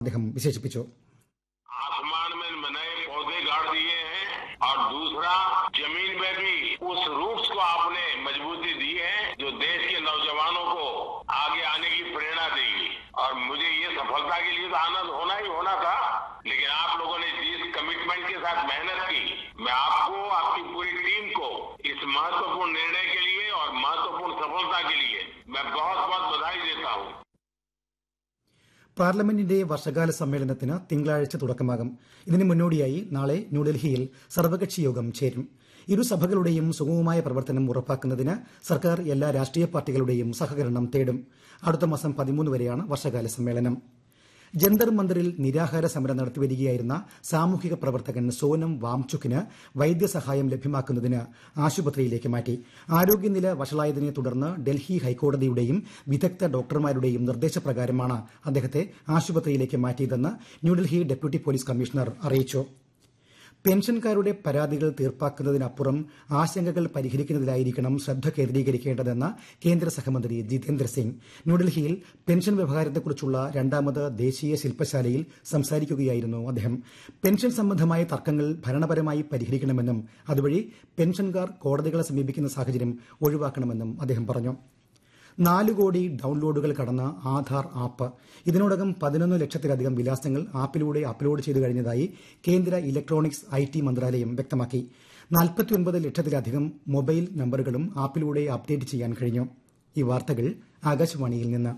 അദ്ദേഹം വിശേഷിപ്പിച്ചു आसमान में नए पौधे गाड़ दिए हैं और दूसरा जमीन में भी उस रूट्स को आपने मजबूती दी है जो देश के नौजवानों को आगे आने की प्रेरणा देगी और मुझे ये सफलता के लिए तो आनंद होना ही होना था लेकिन आप लोगों ने जिस कमिटमेंट के साथ मेहनत की मैं आपको आपकी पूरी टीम को इस महत्वपूर्ण निर्णय के लिए और महत्वपूर्ण सफलता के लिए मैं बहुत बहुत बधाई देता हूँ പാർലമെന്റിന്റെ വർഷകാല സമ്മേളനത്തിന് തിങ്കളാഴ്ച തുടക്കമാകും ഇതിന് മുന്നോടിയായി നാളെ ന്യൂഡൽഹിയിൽ സർവകക്ഷി യോഗം ചേരും ഇരു സഭകളുടെയും സുഗമമായ പ്രവർത്തനം ഉറപ്പാക്കുന്നതിന് സർക്കാർ എല്ലാ രാഷ്ട്രീയ പാർട്ടികളുടെയും സഹകരണം തേടും അടുത്ത മാസം പതിമൂന്ന് വരെയാണ് വർഷകാല സമ്മേളനം ജന്തർ മന്ദിറിൽ നിരാഹാര സമരം നടത്തിവരികയായിരുന്ന സാമൂഹിക പ്രവർത്തകൻ സോനം വാംചുക്കിന് വൈദ്യസഹായം ലഭ്യമാക്കുന്നതിന് ആശുപത്രിയിലേക്ക് മാറ്റി ആരോഗ്യനില വഷളായതിനെ തുടർന്ന് ഡൽഹി ഹൈക്കോടതിയുടെയും വിദഗ്ധ ഡോക്ടർമാരുടെയും നിർദ്ദേശപ്രകാരമാണ് അദ്ദേഹത്തെ ആശുപത്രിയിലേക്ക് മാറ്റിയതെന്ന് ന്യൂഡൽഹി ഡെപ്യൂട്ടി പോലീസ് കമ്മീഷണർ അറിയിച്ചു പെൻഷൻകാരുടെ പരാതികൾ തീർപ്പാക്കുന്നതിനപ്പുറം ആശങ്കകൾ പരിഹരിക്കുന്നതിലായിരിക്കണം ശ്രദ്ധ കേന്ദ്രീകരിക്കേണ്ടതെന്ന് കേന്ദ്ര സഹമന്ത്രി ജിതേന്ദ്ര സിംഗ് ന്യൂഡൽഹിയിൽ പെൻഷൻ വ്യവഹാരത്തെക്കുറിച്ചുള്ള രണ്ടാമത് ദേശീയ ശില്പശാലയിൽ സംസാരിക്കുകയായിരുന്നു അദ്ദേഹം പെൻഷൻ സംബന്ധമായ തർക്കങ്ങൾ ഭരണപരമായി പരിഹരിക്കണമെന്നും അതുവഴി പെൻഷൻകാർ കോടതികളെ സമീപിക്കുന്ന സാഹചര്യം ഒഴിവാക്കണമെന്നും അദ്ദേഹം പറഞ്ഞു നാല് കോടി ഡൌൺലോഡുകൾ കടന്ന ആധാർ ആപ്പ് ഇതിനോടകം പതിനൊന്ന് ലക്ഷത്തിലധികം വിലാസങ്ങൾ ആപ്പിലൂടെ അപ്ലോഡ് ചെയ്തു കഴിഞ്ഞതായി കേന്ദ്ര ഇലക്ട്രോണിക്സ് ഐ ടി മന്ത്രാലയം വ്യക്തമാക്കി നാൽപ്പത്തിയൊൻപത് ലക്ഷത്തിലധികം മൊബൈൽ നമ്പറുകളും ആപ്പിലൂടെ അപ്ഡേറ്റ് ചെയ്യാൻ കഴിഞ്ഞു ഈ വാർത്തകൾ ആകാശവാണിയിൽ നിന്ന്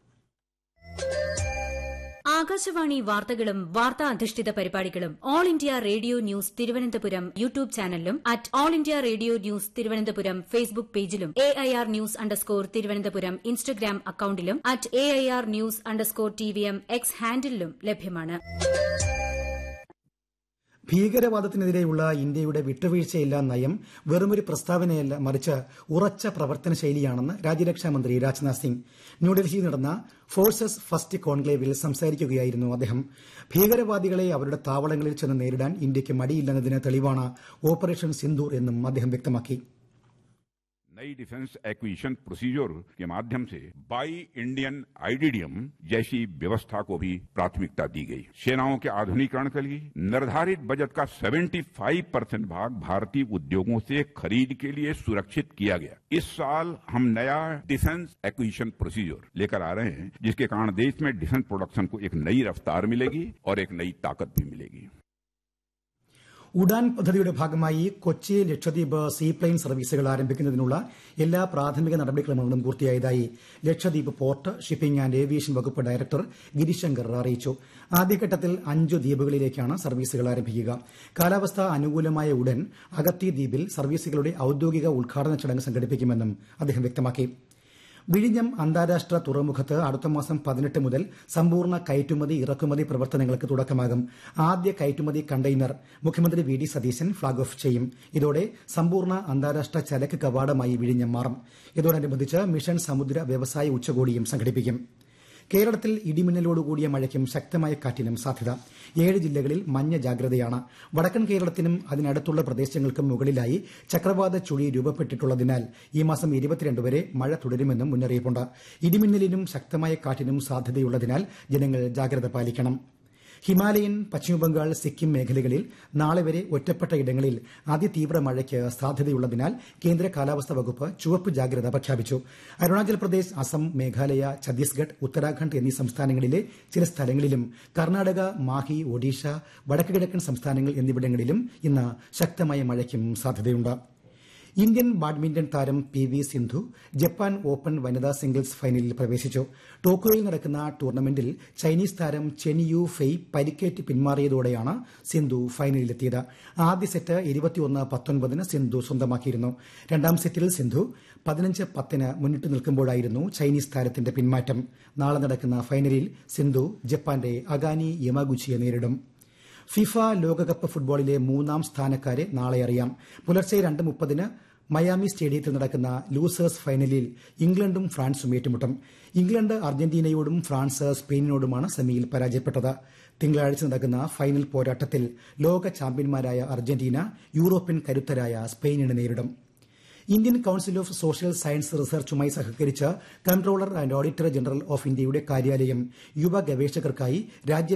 ആകാശവാണി വാർത്തകളും വാർത്താ അധിഷ്ഠിത പരിപാടികളും All India Radio news Thiruvananthapuram YouTube ചാനലിലും at All India Radio news Thiruvananthapuram Facebook പേജിലും A I R news underscore Thiruvananthapuram Instagram അക്കൌണ്ടിലും at A I R news underscore T V M X ഹാൻഡിലും ലഭ്യമാണ് ഭീകരവാദത്തിനെതിരെയുള്ള ഇന്ത്യയുടെ വിട്ടുവീഴ്ചയില്ലാ നയം വെറുമൊരു പ്രസ്താവനയല്ല മറിച്ച് ഉറച്ച പ്രവർത്തന ശൈലിയാണെന്ന് രാജ്യരക്ഷാമന്ത്രി രാജ്നാഥ് സിംഗ് ന്യൂഡൽഹിയിൽ നടന്ന ഫോഴ്സസ് ഫസ്റ്റ് കോൺക്ലേവിൽ സംസാരിക്കുകയായിരുന്നു അദ്ദേഹം ഭീകരവാദികളെ അവരുടെ താവളങ്ങളിൽ ചെന്ന് നേരിടാൻ ഇന്ത്യയ്ക്ക് മടിയില്ലെന്നതിന് തെളിവാണ് ഓപ്പറേഷൻ സിന്ദൂർ എന്നും അദ്ദേഹം വ്യക്തമാക്കി नई डिफेंस एक्विजिशन प्रोसीजर के माध्यम से बाई इंडियन आईडीडीएम जैसी व्यवस्था को भी प्राथमिकता दी गई सेनाओं के आधुनिकीकरण के लिए निर्धारित बजट का 75 परसेंट भाग भारतीय उद्योगों से खरीद के लिए सुरक्षित किया गया इस साल हम नया डिफेंस एक्विजिशन प्रोसीजर लेकर आ रहे हैं जिसके कारण देश में डिफेंस प्रोडक्शन को एक नई रफ्तार मिलेगी और एक नई ताकत भी मिलेगी ഉഡാൻ പദ്ധതിയുടെ ഭാഗമായി കൊച്ചി ലക്ഷദ്വീപ് സീപ്ലെയിൻ സർവീസുകൾ ആരംഭിക്കുന്നതിനുള്ള എല്ലാ പ്രാഥമിക നടപടിക്രമങ്ങളും പൂർത്തിയായതായി Lakshadweep port shipping and aviation വകുപ്പ് ഡയറക്ടർ ഗിരിശങ്കർ അറിയിച്ചു ആദ്യഘട്ടത്തിൽ അഞ്ചു ദ്വീപുകളിലേക്കാണ് സർവീസുകൾ ആരംഭിക്കുക കാലാവസ്ഥ അനുകൂലമായ ഉടൻ അഗത്തി ദ്വീപിൽ സർവീസുകളുടെ ഔദ്യോഗിക ഉദ്ഘാടന ചടങ്ങ് സംഘടിപ്പിക്കുമെന്നും അദ്ദേഹം വ്യക്തമാക്കി വിഴിഞ്ഞം അന്താരാഷ്ട്ര തുറമുഖത്ത് അടുത്ത മാസം പതിനെട്ട് മുതൽ സമ്പൂർണ്ണ കയറ്റുമതി ഇറക്കുമതി പ്രവർത്തനങ്ങൾക്ക് തുടക്കമാകും ആദ്യ കയറ്റുമതി കണ്ടെയ്നർ മുഖ്യമന്ത്രി വി ഡി സതീശൻ ഫ്ളാഗ് ഓഫ് ചെയ്യും ഇതോടെ സമ്പൂർണ്ണ അന്താരാഷ്ട്ര ചരക്ക് കവാടമായി വിഴിഞ്ഞം മാറും ഇതോടനുബന്ധിച്ച് മിഷൻ സമുദ്ര വ്യവസായ ഉച്ചകോടിയും സംഘടിപ്പിക്കും കേരളത്തിൽ ഇടിമിന്നലോടുകൂടിയ മഴയ്ക്കും ശക്തമായ കാറ്റിനും സാധ്യത ഏഴ് ജില്ലകളിൽ മഞ്ഞ ജാഗ്രതയാണ് വടക്കൻ കേരളത്തിനും അതിനടുത്തുള്ള പ്രദേശങ്ങൾക്കും മുകളിലായി ചക്രവാത ചുഴി രൂപപ്പെട്ടിട്ടുള്ളതിനാൽ ഈ മാസം ഇരുപത്തിരണ്ട് വരെ മഴ തുടരുമെന്നും മുന്നറിയിപ്പുണ്ട് ഇടിമിന്നലിനും ശക്തമായ കാറ്റിനും സാധ്യതയുള്ളതിനാൽ ജനങ്ങൾ ജാഗ്രത പാലിക്കണം ഹിമാലയൻ പശ്ചിമബംഗാൾ സിക്കിം മേഖലകളിൽ നാളെ വരെ ഒറ്റപ്പെട്ട ഇടങ്ങളിൽ അതിതീവ്ര മഴയ്ക്ക് സാധ്യതയുള്ളതിനാൽ കേന്ദ്ര കാലാവസ്ഥാ വകുപ്പ് ചുവപ്പ് ജാഗ്രത പ്രഖ്യാപിച്ചു അരുണാചൽ പ്രദേശ് അസം മേഘാലയ ഛത്തീസ്ഗഡ് ഉത്തരാഖണ്ഡ് എന്നീ സംസ്ഥാനങ്ങളിലെ ചില സ്ഥലങ്ങളിലും കർണാടക മാഹി ഒഡീഷ വടക്ക് കിഴക്കൻ സംസ്ഥാനങ്ങൾ എന്നിവിടങ്ങളിലും ഇന്ന് ശക്തമായ മഴയ്ക്കും സാധ്യതയുണ്ട് ഇന്ത്യൻ ബാഡ്മിന്റൺ താരം പി വി സിന്ധു ജപ്പാൻ ഓപ്പൺ വനിതാ സിംഗിൾസ് ഫൈനലിൽ പ്രവേശിച്ചു ടോക്കിയോയിൽ നടക്കുന്ന ടൂർണമെന്റിൽ ചൈനീസ് താരം ചെൻ യു ഫെയ് പരിക്കേറ്റ് പിന്മാറിയതോടെയാണ് സിന്ധു ഫൈനലിലെത്തിയത് ആദ്യ സെറ്റ് ഇരുപത്തിയൊന്ന് പത്തൊൻപതിന് സിന്ധു സ്വന്തമാക്കിയിരുന്നു രണ്ടാം സെറ്റിൽ സിന്ധു പതിനഞ്ച് പത്തിന് മുന്നിട്ട് നിൽക്കുമ്പോഴായിരുന്നു ചൈനീസ് താരത്തിന്റെ പിന്മാറ്റം നാളെ നടക്കുന്ന ഫൈനലിൽ സിന്ധു ജപ്പാന്റെ അഗാനി യമാഗുച്ചിയെ നേരിടും ഫിഫ ലോകകപ്പ് ഫുട്ബോളിലെ മൂന്നാം സ്ഥാനക്കാരെ നാളെ അറിയാം പുലർച്ചെ രണ്ട് മുപ്പതിന് മയാമി സ്റ്റേഡിയത്തിൽ നടക്കുന്ന ലൂസേഴ്സ് ഫൈനലിൽ ഇംഗ്ലണ്ടും ഫ്രാൻസും ഏറ്റുമുട്ടും ഇംഗ്ലണ്ട് അർജന്റീനയോടും ഫ്രാൻസ് സ്പെയിനിനോടുമാണ് സെമിയിൽ പരാജയപ്പെട്ടത് തിങ്കളാഴ്ച നടക്കുന്ന ഫൈനൽ പോരാട്ടത്തിൽ ലോക ചാമ്പ്യന്മാരായ അർജന്റീന യൂറോപ്യൻ കരുത്തരായ സ്പെയിനിനെ നേരിടും Indian council of social science റിസർച്ചുമായി സഹകരിച്ച് controller and auditor general of ഇന്ത്യയുടെ കാര്യാലയം യുവ ഗവേഷകർക്കായി രാജ്യ